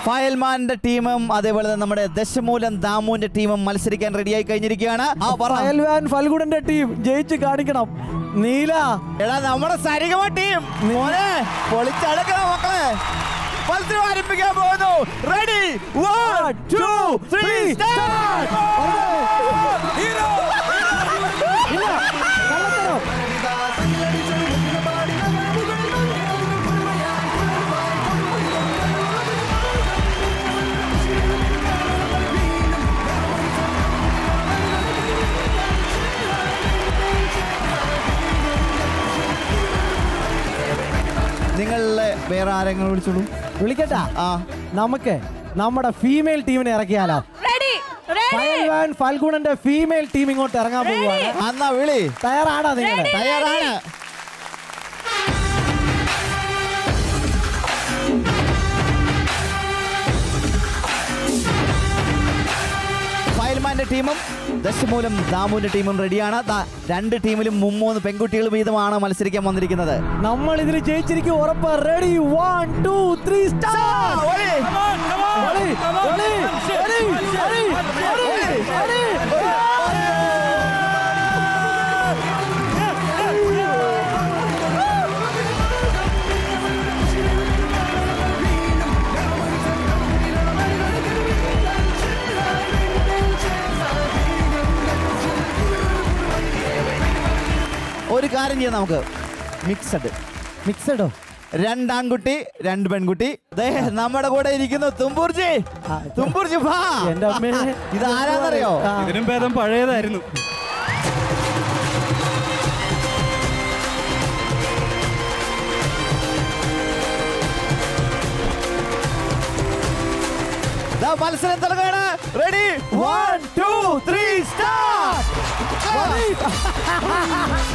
ഫയൽമാന്റെ ടീമും അതേപോലെ തന്നെ നമ്മുടെ ദശമൂലം ദാമുവിന്റെ ടീമും മത്സരിക്കാൻ റെഡിയായി കഴിഞ്ഞിരിക്കുകയാണ് ആ പറ ഫയൽവാൻ ഫൽഗുണന്റെ ടീം ജയിച്ച് കാണിക്കണം നീല എടാ നമ്മുടെ സരിഗമ ടീം മോനെ പൊളിച്ചടക്കണം മക്കളെ മത്സരം ആരംഭിക്കാൻ പോകുന്നു ready one two three start ഇല്ല കള്ളത്തരം. നിങ്ങളിലെ വേറെ ആരെങ്കിലും വിളിച്ചോളൂ വിളിക്കട്ടാ ആ നമുക്ക് നമ്മുടെ ഫീമെയിൽ ടീമിനെ ഇറക്കിയാലോ റെഡി റെഡി ഫയൽവാൻ ഫൽഗുണന്റെ ഫീമെയിൽ ടീം ഇങ്ങോട്ട് ഇറങ്ങാൻ പോവുകയാണ് അന്നാ വിളി തയ്യാറാണോ നിങ്ങൾ തയ്യാറാണ് ഫയൽമാന്റെ ടീമും ദശമൂലം ദാമുവിന്റെ ടീമും റെഡിയാണ് ദാ രണ്ട് ടീമിലും മുമ്മൂന്ന് പെൺകുട്ടികൾ വീതമാണ് മത്സരിക്കാൻ വന്നിരിക്കുന്നത് നമ്മൾ ഇതിൽ ജയിച്ചിരിക്കും ഉറപ്പ് ready one two three start ഓടി. ഒരു കാര്യം ചെയ്യാം നമുക്ക് മിക്സഡ് മിക്സഡോ രണ്ടാൺകുട്ടി രണ്ട് പെൺകുട്ടി ദേ നമ്മുടെ കൂടെ ഇരിക്കുന്നു തുമ്പൂർജി ആ, തുമ്പൂർജി വാ എന്റെ അമ്മേ ഇത് ആരാന്നറിയോ ആ, ഇതിനും ഭേദം പഴയതായിരുന്നു ദാ മത്സരം തുടങ്ങാണ് ready one two three start